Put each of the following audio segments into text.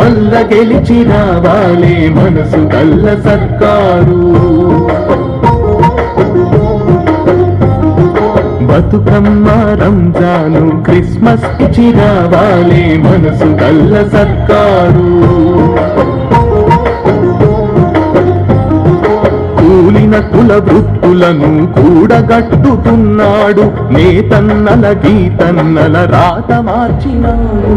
మల్ల గెలిచి రావాలి మనసు కల్ల సర్కారు బతుకమ్మ రంజాను క్రిస్మస్ ఇచ్చి రావాలి మనసు కల్ల సర్కారు కూలిన కుల వృత్తులను కూడగట్టుతున్నాడు నేతన్నల గీతన్నల రాత మార్చినాడు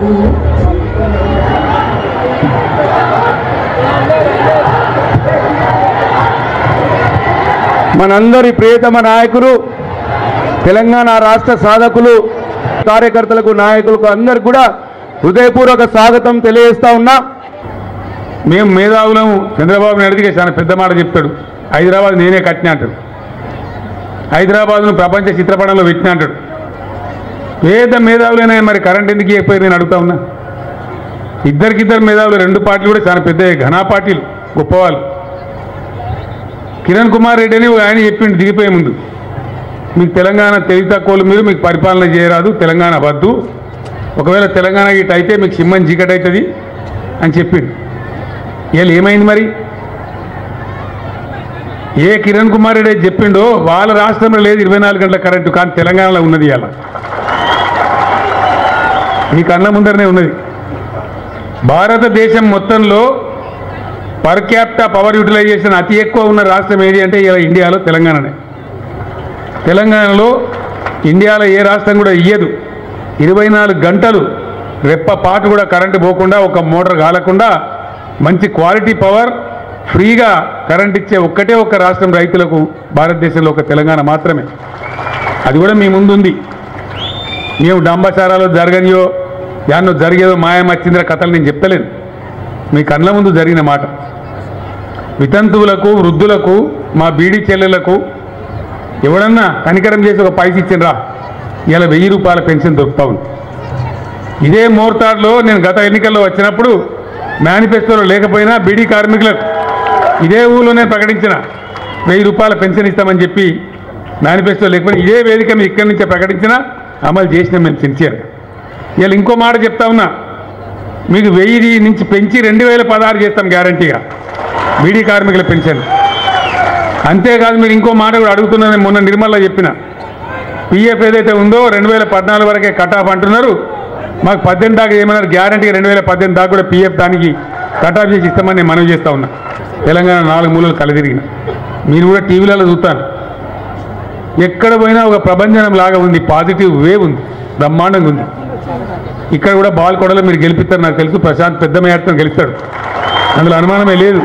మనందరి ప్రియతమ నాయకులు తెలంగాణ రాష్ట్ర సాధకులు కార్యకర్తలకు నాయకులకు అందరికి కూడా హృదయపూర్వక స్వాగతం తెలియజేస్తా ఉన్నా మేము మేధావులము చంద్రబాబు నాయుడుకి చాలా పెద్ద మాట చెప్తాడు హైదరాబాద్ నేనే కట్టినా అంటాడు హైదరాబాద్ను ప్రపంచ చిత్రపటంలో పెట్టినా అంటాడు పేద మేధావులైనా మరి కరెంట్ ఎందుకు ఇవ్వకపోయి నేను అడుగుతా ఉన్నా ఇద్దరికిద్దరు మేధావులు రెండు పార్టీలు కూడా చాలా పెద్ద ఘనా పార్టీలు గొప్పవాళ్ళు కిరణ్ కుమార్ రెడ్డి అని ఆయన చెప్పిండు దిగిపోయే ముందు మీకు తెలంగాణ తెలివి తక్కువలు మీరు మీకు పరిపాలన చేయరాదు తెలంగాణ వద్దు ఒకవేళ తెలంగాణ గిట్ అయితే మీకు సింహం చీకటి అవుతుంది అని చెప్పిండు ఇవాళ ఏమైంది మరి ఏ కిరణ్ కుమార్ రెడ్డి అయితే చెప్పిండో వాళ్ళ రాష్ట్రంలో లేదు ఇరవై నాలుగు గంటల కరెంటు కానీ తెలంగాణలో ఉన్నది ఇవాళ మీ కళ్ళ ముందరనే ఉన్నది భారతదేశం మొత్తంలో పర్ క్యాపిటా పవర్ యూటిలైజేషన్ అతి ఎక్కువ ఉన్న రాష్ట్రం ఏది అంటే ఇలా ఇండియాలో తెలంగాణనే తెలంగాణలో ఇండియాలో ఏ రాష్ట్రం కూడా ఇయ్యదు ఇరవై నాలుగు గంటలు రెప్ప పాటు కూడా కరెంటు పోకుండా ఒక మోటార్ కాలకుండా మంచి క్వాలిటీ పవర్ ఫ్రీగా కరెంట్ ఇచ్చే ఒక్కటే ఒక్క రాష్ట్రం రైతులకు భారతదేశంలో ఒక తెలంగాణ మాత్రమే అది కూడా మీ ముందుంది మేము డంబచారాలు జరగనియో యాన్నో జరిగేదో మాయం వచ్చిందిర కథలు నేను చెప్తలేను మీ కళ్ళ ముందు జరిగిన మాట వితంతువులకు వృద్ధులకు మా బీడీ చెల్లెలకు ఎవడన్నా కనికరం చేసి ఒక పైస ఇచ్చిండ్రా ఇలా వెయ్యి రూపాయల పెన్షన్ దొరుకుతా ఉంది ఇదే మోర్తాడ్లో నేను గత ఎన్నికల్లో వచ్చినప్పుడు మేనిఫెస్టోలో లేకపోయినా బీడీ కార్మికులకు ఇదే ఊళ్ళోనే ప్రకటించిన వెయ్యి రూపాయల పెన్షన్ ఇస్తామని చెప్పి మేనిఫెస్టో లేకపోయినా ఇదే వేదిక మీ ఇక్కడి నుంచే ప్రకటించినా అమలు చేసినాం మేము సిన్సియర్గా ఇలా ఇంకో మాట చెప్తా ఉన్నా మీకు వెయ్యి నుంచి పెంచి రెండు వేల పదహారు చేస్తాం గ్యారంటీగా బీడీ కార్మికుల పెన్షన్ అంతేకాదు మీరు ఇంకో మాట కూడా అడుగుతున్నాను మొన్న నిర్మల్లో చెప్పిన పిఎఫ్ ఏదైతే ఉందో రెండు వేల పద్నాలుగు వరకే కట్ ఆఫ్ అంటున్నారు మాకు పద్దెనిమిది దాకా ఏమన్నారు గ్యారంటీ రెండు వేల పద్దెనిమిది దాకా కూడా పిఎఫ్ దానికి కట్ ఆఫ్ చేసి ఇస్తామని నేను మనవి చేస్తా ఉన్నా తెలంగాణ నాలుగు మూలలు కలిదిరిగిన మీరు కూడా టీవీలలో చూస్తాను ఎక్కడ పోయినా ఒక ప్రభంజనం లాగా ఉంది పాజిటివ్ వేవ్ ఉంది బ్రహ్మాండంగా ఉంది ఇక్కడ కూడా బాల్కొడలో మీరు గెలిపిస్తారు నాకు తెలుసు ప్రశాంత్ పెద్ద మేడతో గెలుస్తాడు అందులో అనుమానమే లేదు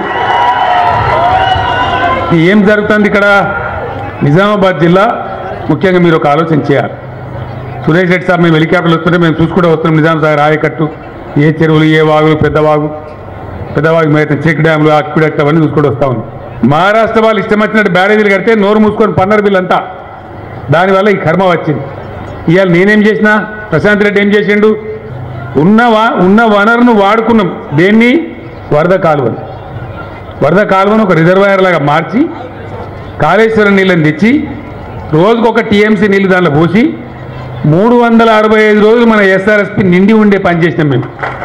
ఏం జరుగుతుంది ఇక్కడ నిజామాబాద్ జిల్లా ముఖ్యంగా మీరు ఒక ఆలోచన చేయాలి సురేష్ రెడ్డి సార్ మేము హెలికాప్టర్లు వస్తుంటే మేము చూసుకుంటూ వస్తున్నాం నిజాం సాగర్ ఆయకట్టు ఏ చెరువులు ఏ వాగులు పెద్దవాగు పెద్దవాగు మీద చెక్ డ్యాములు అక్విడక్ట్ అవన్నీ చూసుకుంటూ వస్తా ఉన్నాం మహారాష్ట్ర వాళ్ళు ఇష్టం వచ్చినట్టు బ్యారేజీలు కడితే నోరు మూసుకొని పన్నర్ బిల్ అంతా దానివల్ల ఈ కర్మ వచ్చింది ఇవాళ నేనేం చేసిన ప్రశాంత్ రెడ్డి ఏం చేసిండు ఉన్న వా- ఉన్న వనరును వాడుకున్నాం దేన్ని వరద కాలువలు వరద కాలువను ఒక రిజర్వాయర్ లాగా మార్చి కాళేశ్వరం నీళ్ళని తెచ్చి రోజుకొక టీఎంసీ నీళ్ళు దాంట్లో పోసి మూడు వందల అరవై ఐదు రోజులు మన ఎస్ఆర్ఎస్పి నిండి ఉండే పని చేసినాం మేము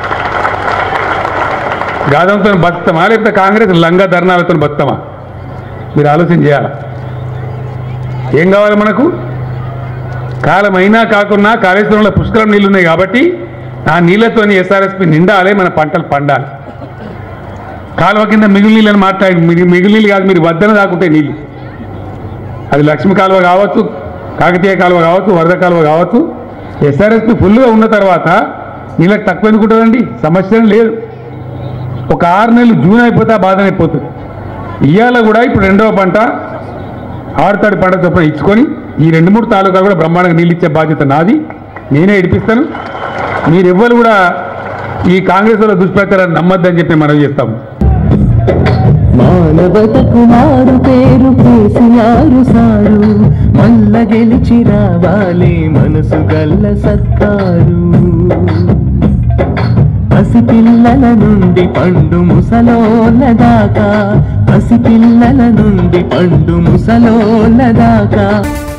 గాదంతో బతుకుతామా లేకపోతే కాంగ్రెస్ లంగా ధర్నాలతో బతుకుతామా మీరు ఆలోచన చేయాలి ఏం కావాలి మనకు కాలం అయినా కాకున్నా కాళేశ్వరంలో పుష్కరం నీళ్ళు ఉన్నాయి కాబట్టి ఆ నీళ్ళతోని ఎస్ఆర్ఎస్పి నిండాలి మన పంటలు పండాలి కాలువ కింద మిగులు నీళ్ళని మాట్లాడి మిగి- మిగులు నీళ్ళు కాదు మీరు వద్దన దాకుంటే నీళ్ళు అది లక్ష్మి కాలువ కావచ్చు కాకతీయ కాలువ కావచ్చు వరద కాలువ కావచ్చు ఎస్ఆర్ఎస్పి ఫుల్గా ఉన్న తర్వాత నీళ్ళకి తక్కువ ఎందుకుంటుందండి సమస్య ఏం లేదు ఒక ఆరు నెలలు జూన్ అయిపోతే ఆ బాధ అయిపోతుంది ఇవాళ కూడా ఇప్పుడు రెండవ పంట ఆరుతాడు పంట చొప్పున ఇచ్చుకొని ఈ రెండు మూడు తాలూకాలు కూడా బ్రహ్మాండంగా నీళ్ళు ఇచ్చే బాధ్యత నాది నేనే ఇడిపిస్తాను మీరెవ్వరు కూడా ఈ కాంగ్రెస్ వాళ్ళ దుష్ప్రచారాన్ని నమ్మద్దని చెప్పి మనం చేస్తాము మానవతకు మారు పేరు కేసీఆర్ సారు మల్ల గెలిచి రావాలి మనసు గల్ల సత్తారు పసిపిల్లల నుండి పండు ముసలోళ్ళ దాకా పసిపిల్లల నుండి పండు ముసలోళ్ళ దాకా